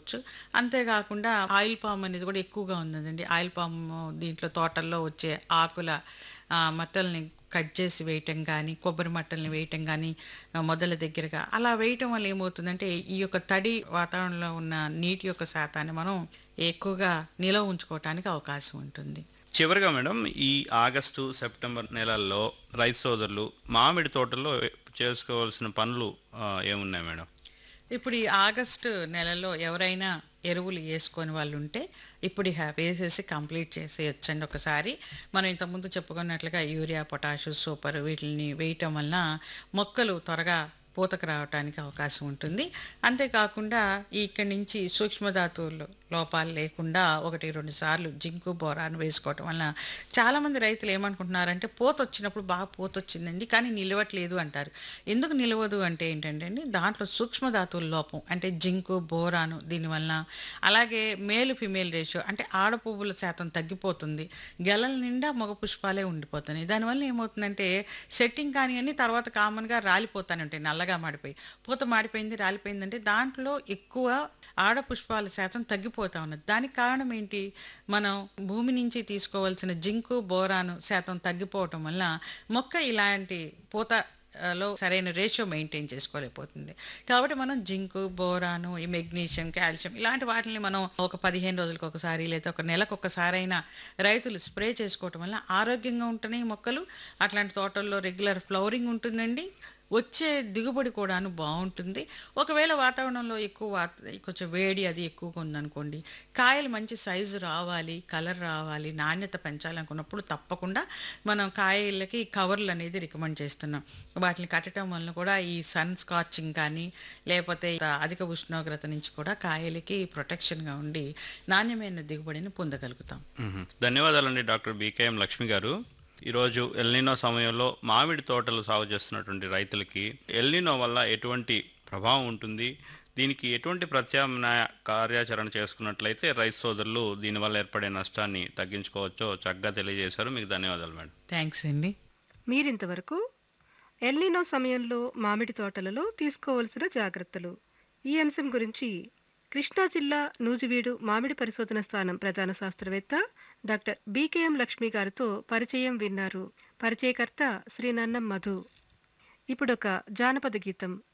చేసుకోవచ్చు అంతేకాకుండా oil palm అనేది కూడా ఎక్కువగా ఉందండి ఆయిల్ పామ్ దీంట్లో తోటల్లో వచ్చే ఆకుల ఆ, మట్టల్ని కట్ చేసి వేయటం కానీ కొబ్బరి మట్టల్ని వేయటం కానీ ఆ, మొదల దగ్గరగా అలా వేయటం వల్ల ఏమవుతుందంటే ఈ యొక్క తడి వాతావరణంలో ఉన్న నీటి యొక్క శాతాన్ని మనం ఎక్కువగా నిలవ ఉంచుకోవటానికి అవకాశం ఉంటుంది చివరిగా మేడం ఈ ఆగస్టు సెప్టెంబర్ నెలల్లో రైతు సోదరులు మామిడి తోటల్లో చేసుకోవాల్సిన పనులు ఆ, ఏమున్నాయి మేడం ఇప్పుడు ఈ ఆగస్టు నెలలో ఎవరైనా ఎరువులు వేసుకొని వాళ్ళు ఉంటే ఇప్పుడు ఇహ వేసేసి కంప్లీట్ చేసేయచ్చండి ఒకసారి మనం ఇంతకుముందు చెప్పుకున్నట్లుగా యూరియా పొటాషు సూపర్ వీటిని వేయటం వలన మొక్కలు త్వరగా పూతకు రావడానికి అవకాశం ఉంటుంది అంతేకాకుండా ఇక్కడి నుంచి సూక్ష్మధాతువులు లోపాలు లేకుండా ఒకటి రెండు సార్లు జింకు బోరాను వేసుకోవటం వలన చాలామంది రైతులు ఏమనుకుంటున్నారంటే పూత వచ్చినప్పుడు బాగా పూత వచ్చిందండి కానీ నిలవట్లేదు అంటారు ఎందుకు నిలవదు అంటే ఏంటంటే అండి దాంట్లో సూక్ష్మధాతువుల లోపం అంటే జింకు బోరాను దీనివలన అలాగే మేలు ఫిమేల్ రేషియో అంటే ఆడ పువ్వుల శాతం తగ్గిపోతుంది గెలల నిండా మగ పుష్పాలే ఉండిపోతున్నాయి దానివల్ల ఏమవుతుందంటే సెట్టింగ్ కానీ అన్ని తర్వాత కామన్గా రాలిపోతానే ఉంటాయి నల్లగా మాడిపోయి పూత మాడిపోయింది రాలిపోయిందంటే దాంట్లో ఎక్కువ ఆడ పుష్పాల శాతం తగ్గిపోతా ఉన్నది దానికి కారణం ఏంటి మనం భూమి నుంచి తీసుకోవాల్సిన జింకు బోరాను శాతం తగ్గిపోవటం వల్ల మొక్క ఇలాంటి పూత ఆ, లో సరైన రేషియో మెయింటైన్ చేసుకోలేకపోతుంది కాబట్టి మనం జింకు బోరాను ఈ మెగ్నీషియం కాల్షియం ఇలాంటి వాటిని మనం ఒక పదిహేను రోజులకు ఒకసారి లేదా ఒక నెలకు ఒకసారి అయినా రైతులు స్ప్రే చేసుకోవటం వల్ల ఆరోగ్యంగా ఉంటున్నాయి మొక్కలు అట్లాంటి తోటల్లో రెగ్యులర్ ఫ్లవరింగ్ ఉంటుందండి వచ్చే దిగుబడి కూడాను బాగుంటుంది ఒకవేళ వాతావరణంలో ఎక్కువ వాత- కొంచెం వేడి అది ఎక్కువగా ఉందనుకోండి కాయలు మంచి సైజు రావాలి కలర్ రావాలి నాణ్యత పెంచాలనుకున్నప్పుడు తప్పకుండా మనం కాయలకి కవర్లు అనేది రికమెండ్ చేస్తున్నాం వాటిని కట్టడం వలన కూడా ఈ సన్ స్కాచింగ్ కానీ లేకపోతే అధిక ఉష్ణోగ్రత నుంచి కూడా కాయలకి ప్రొటెక్షన్గా ఉండి నాణ్యమైన దిగుబడిని పొందగలుగుతాం మ్మ్. ధన్యవాదాలండి డాక్టర్ బీకేఎం లక్ష్మి గారు ఈరోజు ఎల్నినో సమయంలో మామిడి తోటలు సాగు చేస్తున్నటువంటి రైతులకి ఎల్నినో వల్ల ఎటువంటి ప్రభావం ఉంటుంది దీనికి ఎటువంటి ప్రత్యామ్నాయ కార్యాచరణ చేసుకున్నట్లయితే రైతు సోదరులు దీనివల్ల ఏర్పడే నష్టాన్ని తగ్గించుకోవచ్చో చక్కగా తెలియజేశారు మీకు ధన్యవాదాలు మేడం థ్యాంక్స్ అండి మీరింతవరకు ఎల్నినో సమయంలో మామిడి తోటలలో తీసుకోవలసిన జాగ్రత్తలు ఈ అంశం గురించి కృష్ణా జిల్లా నూజివీడు మామిడి పరిశోధన స్థానం ప్రధాన శాస్త్రవేత్త డాక్టర్ బీకేఎం లక్ష్మి గారితో పరిచయం విన్నారు పరిచయకర్త శ్రీ నన్నం మధు ఇప్పుడొక జానపద గీతం